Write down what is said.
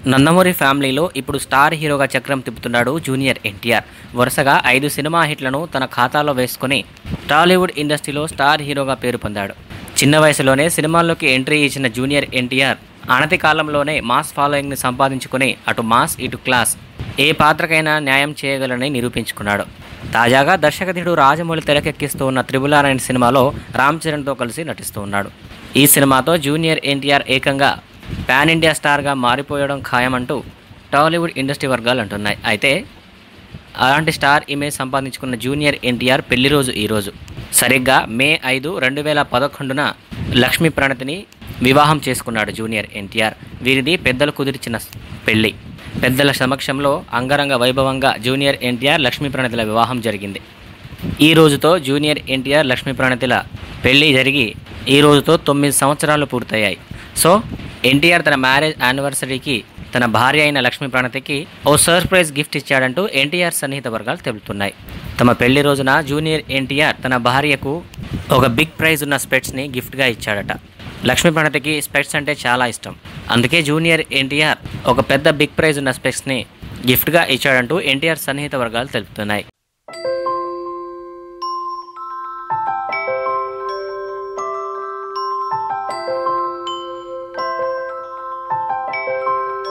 నందమూరి ఫ్యామిలీలో ఇప్పుడు స్టార్ హీరోగా చక్రం తిప్పుతున్నాడు జూనియర్ ఎన్టీఆర్ వరుసగా ఐదు సినిమా హిట్లను తన ఖాతాలో వేసుకుని టాలీవుడ్ ఇండస్ట్రీలో స్టార్ హీరోగా పేరు పొందాడు చిన్న వయసులోనే సినిమాల్లోకి ఎంట్రీ ఇచ్చిన జూనియర్ ఎన్టీఆర్ అనతి కాలంలోనే మాస్ ఫాలోయింగ్ని సంపాదించుకుని అటు మాస్ ఇటు క్లాస్ ఏ పాత్రకైనా న్యాయం చేయగలని నిరూపించుకున్నాడు తాజాగా దర్శకధుడు రాజమౌళి తెరకెక్కిస్తూ ఉన్న త్రిబుల్ ఆర్ అనే సినిమాలో రామ్ చరణ్తో కలిసి నటిస్తూ ఉన్నాడు ఈ సినిమాతో జూనియర్ ఎన్టీఆర్ ఏకంగా పాన్ ఇండియా స్టార్గా మారిపోయడం ఖాయమంటూ టాలీవుడ్ ఇండస్ట్రీ వర్గాలు అంటున్నాయి అయితే అలాంటి స్టార్ ఇమేజ్ సంపాదించుకున్న జూనియర్ ఎన్టీఆర్ పెళ్లి రోజు ఈరోజు సరిగ్గా మే ఐదు రెండు వేల పదకొండున లక్ష్మీ ప్రణతిని వివాహం చేసుకున్నాడు జూనియర్ ఎన్టీఆర్ వీరిది పెద్దలు కుదిర్చిన పెళ్లి పెద్దల సమక్షంలో అంగరంగ వైభవంగా జూనియర్ ఎన్టీఆర్ లక్ష్మీ ప్రణతిల వివాహం జరిగింది ఈ రోజుతో జూనియర్ ఎన్టీఆర్ లక్ష్మీ ప్రణతిల పెళ్లి జరిగి ఈ రోజుతో తొమ్మిది సంవత్సరాలు పూర్తయ్యాయి సో ఎన్టీఆర్ తన మ్యారేజ్ యానివర్సరీకి తన భార్య అయిన లక్ష్మీ ప్రణతికి ఓ సర్ప్రైజ్ గిఫ్ట్ ఇచ్చాడంటూ ఎన్టీఆర్ సన్నిహిత వర్గాలు తెలుపుతున్నాయి తమ పెళ్లి రోజున జూనియర్ ఎన్టీఆర్ తన భార్యకు ఒక బిగ్ ప్రైజ్ ఉన్న స్పెట్స్ని గిఫ్ట్గా ఇచ్చాడట లక్ష్మీ ప్రణతికి స్పెట్స్ అంటే చాలా ఇష్టం అందుకే జూనియర్ ఎన్టీఆర్ ఒక పెద్ద బిగ్ ప్రైజ్ ఉన్న స్పెట్స్ని గిఫ్ట్గా ఇచ్చాడంటూ ఎన్టీఆర్ సన్నిహిత వర్గాలు తెలుపుతున్నాయి